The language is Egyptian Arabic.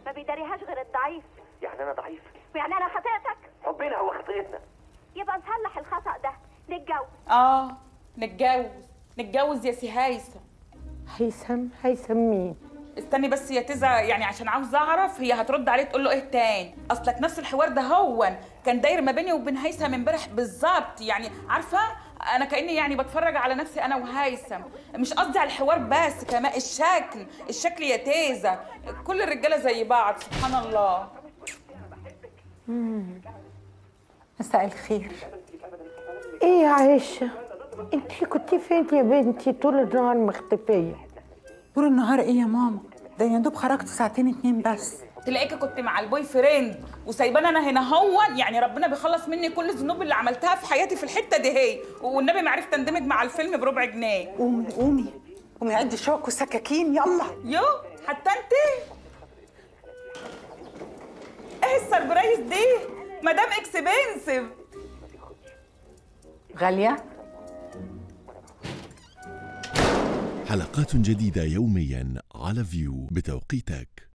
ما بيداريهاش غير الضعيف يعني انا ضعيف ويعني انا خطيئتك حبنا هو خطيتنا يبقى نصلح الخطأ ده نتجوز اه نتجوز نتجوز يا سي هيثم هيثم هيثم مين استني بس يا تزا يعني عشان عاوز اعرف هي هترد عليه تقول له ايه تاني اصلك نفس الحوار ده هو كان داير ما بيني وبين هيثم امبارح بالظبط يعني عارفه انا كاني يعني بتفرج على نفسي انا وهيثم مش قصدي على الحوار بس كمان الشكل الشكل يا تيزا كل الرجاله زي بعض سبحان الله مساء الخير ايه يا عائشة انت كنت فين يا بنتي طول النهار مختفية طول النهار ايه يا ماما ده يا دوب خرجت ساعتين اتنين بس تلاقيكي كنت مع البوي فريند وسايباني انا هنا هو يعني ربنا بيخلص مني كل الذنوب اللي عملتها في حياتي في الحته دي هي والنبي ما عرفت اندمج مع الفيلم بربع جنيه قومي قومي قومي عدي شوك والسكاكين يلا يو حتى انت ايه السربرايز دي مدام اكسبنسيف غالية حلقات جديدة يوميا على فيو بتوقيتك